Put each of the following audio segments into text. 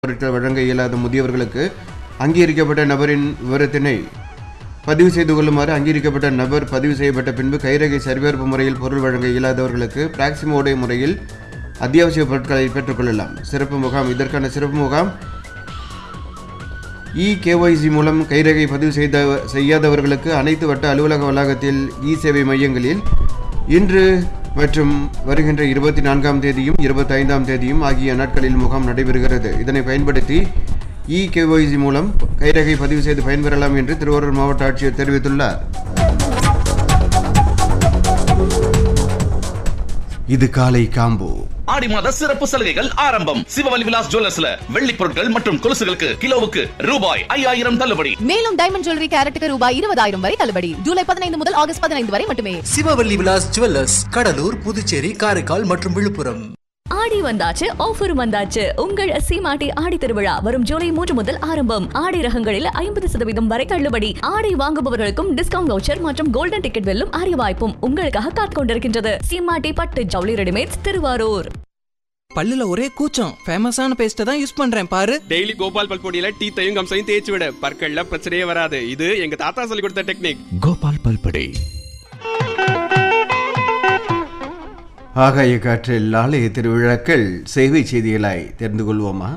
பொருட்கள் வழங்க இயலாத முதியவர்களுக்கு அங்கீகரிக்கப்பட்ட நபரின் விவரத்தினை பதிவு செய்து கொள்ளுமாறு அங்கீகரிக்கப்பட்ட நபர் பதிவு செய்யப்பட்ட பின்பு கைரேகை சரிபார்ப்பு முறையில் பொருள் வழங்க இயலாதவர்களுக்கு பிராக்சிமோடை முறையில் அத்தியாவசிய பொருட்களை பெற்றுக்கொள்ளலாம் சிறப்பு முகாம் இதற்கான சிறப்பு முகாம் இ கேஒய்சி மூலம் கைரேகை பதிவு செய்த செய்யாதவர்களுக்கு அனைத்து வட்ட அலுவலக வளாகத்தில் இ சேவை மையங்களில் இன்று மற்றும் வருகின்ற இருபத்தி நான்காம் தேதியும் இருபத்தி ஐந்தாம் தேதியும் ஆகிய நாட்களில் முகாம் நடைபெறுகிறது இதனை பயன்படுத்தி இ கேஒய்சி மூலம் கைரேகை பதிவு செய்து பயன்பெறலாம் என்று திருவாரூர் மாவட்ட ஆட்சியர் தெரிவித்துள்ளார் இது காலை காம்போ ஆடி மாத சிறப்பு சலுகைகள் ஆரம்பம் சிவவலி விலாஸ் ஜுவல்லர்ஸ்ல வெள்ளி பொருட்கள் மற்றும் கொலுசுகளுக்கு கிலோவுக்கு ரூபாய் ஐயாயிரம் தள்ளுபடி மேலும் டைமண்ட் ஜுவல்லரி கேரட்டுக்கு ரூபாய் இருபதாயிரம் வரை தள்ளுபடி ஜூலை பதினைந்து முதல் ஆகஸ்ட் பதினைந்து வரை மட்டுமே சிவவல்லி விலாஸ் ஜுவல்லர்ஸ் கடலூர் புதுச்சேரி காரைக்கால் மற்றும் விழுப்புரம் ஆடி வந்தாச்சு ஆஃபரும் வந்தாச்சு உங்கள் சீமாட்டி ஆடி திருவிழா வரும் ஜூலை மூன்று முதல் ஆரம்பம் ஆடை ரகங்களில் ஐம்பது சதவீதம் வரை தள்ளுபடி ஆடை வாங்குபவர்களுக்கும் டிஸ்கவுண்ட் வவுச்சர் மற்றும் கோல்டன் டிக்கெட் வெல்லும் அரிய வாய்ப்பும் உங்களுக்காக காத்துக் கொண்டிருக்கின்றது சீமாட்டி பட்டு ஜவுளி ரெடிமேட்ஸ் திருவாரூர் பல்லுல ஒரே கூச்சம் ஃபேமஸான பேஸ்ட்டை தான் யூஸ் பண்றேன் பாரு டெய்லி கோபால் பல்பொடியில டீத்தையும் கம்சையும் தேய்ச்சி விட பற்கள்ல பிரச்சனையே வராது இது எங்க தாத்தா சொல்லி கொடுத்த டெக்னிக் கோபால் பல்படே ஆகாய காற்றில் ஆலய திருவிழாக்கள் சேவை செய்திகளாய் தெரிந்து கொள்வோமா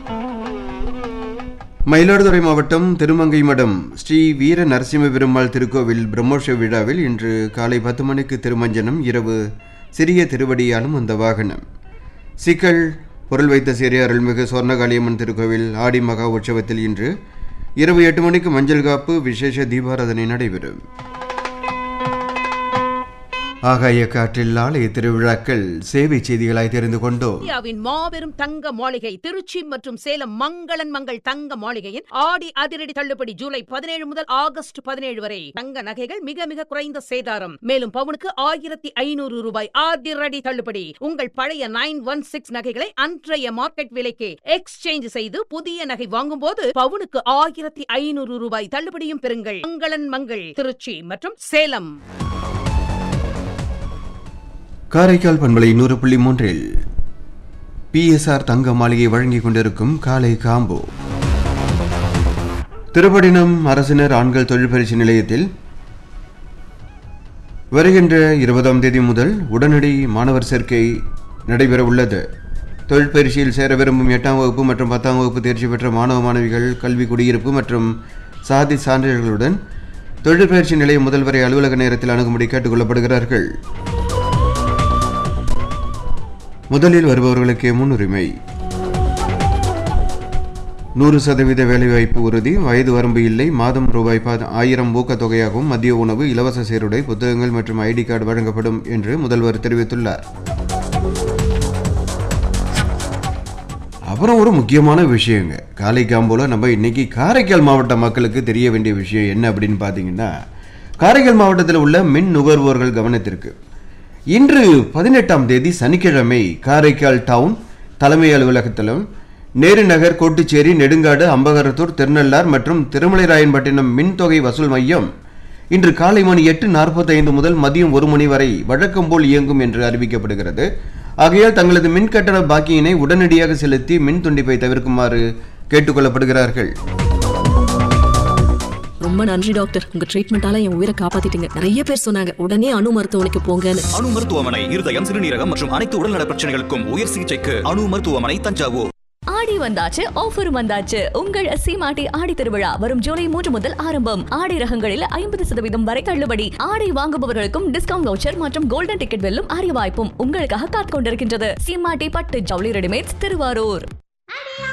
மயிலாடுதுறை மாவட்டம் திருமங்கை மடம் ஸ்ரீ வீர நரசிம்ம பெருமாள் திருக்கோவில் பிரம்மோற்சவ விழாவில் இன்று காலை பத்து மணிக்கு திருமஞ்சனம் இரவு சிறிய திருவடியாலும் அந்த வாகனம் சிக்கல் பொருள் வைத்த சிறிய அருள்மிகு சொர்ணகாளியம்மன் திருக்கோவில் ஆடி மகா உற்சவத்தில் இன்று இரவு எட்டு மணிக்கு மஞ்சள் காப்பு விசேஷ தீபாராதனை நடைபெறும் ஆகாய காற்றில் ஆலய திருவிழாக்கள் சேவை செய்திகளாய் தெரிந்து கொண்டோம் இந்தியாவின் மாபெரும் தங்க மாளிகை திருச்சி மற்றும் சேலம் மங்களன் மங்கள் தங்க மாளிகையின் ஆடி அதிரடி தள்ளுபடி ஜூலை பதினேழு முதல் ஆகஸ்ட் பதினேழு வரை தங்க நகைகள் மிக மிக குறைந்த சேதாரம் மேலும் பவுனுக்கு ஆயிரத்தி ஐநூறு ரூபாய் அதிரடி தள்ளுபடி உங்கள் பழைய நைன் ஒன் சிக்ஸ் நகைகளை அன்றைய மார்க்கெட் விலைக்கு எக்ஸ்சேஞ்ச் செய்து புதிய நகை வாங்கும் போது பவுனுக்கு ஆயிரத்தி ஐநூறு ரூபாய் தள்ளுபடியும் பெறுங்கள் மங்களன் மங்கள் திருச்சி மற்றும் சேலம் காரைக்கால் பண்பலை நூறு புள்ளி மூன்றில் பிஎஸ்ஆர் தங்க மாளிகை வழங்கிக் கொண்டிருக்கும் காலை காம்போ திருப்படினம் அரசினர் ஆண்கள் தொழில் பயிற்சி நிலையத்தில் வருகின்ற இருபதாம் தேதி முதல் உடனடி மாணவர் சேர்க்கை நடைபெற உள்ளது தொழிற்பயிற்சியில் சேர விரும்பும் எட்டாம் வகுப்பு மற்றும் பத்தாம் வகுப்பு தேர்ச்சி பெற்ற மாணவ மாணவிகள் கல்வி குடியிருப்பு மற்றும் சாதி சான்றிதழ்களுடன் தொழிற்பயிற்சி நிலைய முதல்வரை அலுவலக நேரத்தில் அணுகும்படி கேட்டுக்கொள்ளப்படுகிறார்கள் முதலில் வருபவர்களுக்கே முன்னுரிமை நூறு சதவீத வேலைவாய்ப்பு உறுதி வயது வரம்பு இல்லை மாதம் ரூபாய் பா- ஆயிரம் ஊக்கத்தொகையாகவும் மதிய உணவு இலவச சீருடை புத்தகங்கள் மற்றும் ஐடி கார்டு வழங்கப்படும் என்று முதல்வர் தெரிவித்துள்ளார் அப்புறம் ஒரு முக்கியமான விஷயங்க காலை காம்போல நம்ம இன்னைக்கு காரைக்கால் மாவட்ட மக்களுக்கு தெரிய வேண்டிய விஷயம் என்ன அப்படின்னு பார்த்தீங்கன்னா காரைக்கால் மாவட்டத்தில் உள்ள மின் நுகர்வோர்கள் கவனத்திற்கு இன்று பதினெட்டாம் தேதி சனிக்கிழமை காரைக்கால் டவுன் தலைமை அலுவலகத்திலும் நேரு நகர் கோட்டுச்சேரி நெடுங்காடு அம்பகரத்தூர் திருநள்ளார் மற்றும் திருமலைராயன்பட்டினம் மின்தொகை வசூல் மையம் இன்று காலை மணி எட்டு நாற்பத்தைந்து முதல் மதியம் ஒரு மணி வரை வழக்கம் போல் இயங்கும் என்று அறிவிக்கப்படுகிறது ஆகையால் தங்களது மின் கட்டண பாக்கியினை உடனடியாக செலுத்தி மின் துண்டிப்பை தவிர்க்குமாறு கேட்டுக்கொள்ளப்படுகிறார்கள் ரொம்ப நன்றி டாக்டர் உங்க ட்ரீட்மெண்டால என் உயிரை காப்பாத்திட்டீங்க நிறைய பேர் சொன்னாங்க உடனே அணு மருத்துவமனைக்கு போங்கன்னு அணு மருத்துவமனை இருதயம் சிறுநீரகம் மற்றும் அனைத்து உடல்நல பிரச்சனைகளுக்கும் உயர் சிகிச்சைக்கு அணு மருத்துவமனை தஞ்சாவூர் ஆடி வந்தாச்சு ஆஃபரும் வந்தாச்சு உங்கள் சீமாட்டி ஆடி திருவிழா வரும் ஜூலை மூன்று முதல் ஆரம்பம் ஆடை ரகங்களில் ஐம்பது சதவீதம் வரை தள்ளுபடி ஆடை வாங்குபவர்களுக்கும் டிஸ்கவுண்ட் வவுச்சர் மற்றும் கோல்டன் டிக்கெட் வெல்லும் அரிய வாய்ப்பும் உங்களுக்காக காத்துக் கொண்டிருக்கின்றது சீமாட்டி பட்டு ஜவுளி ரெடிமேட்ஸ் திருவாரூர்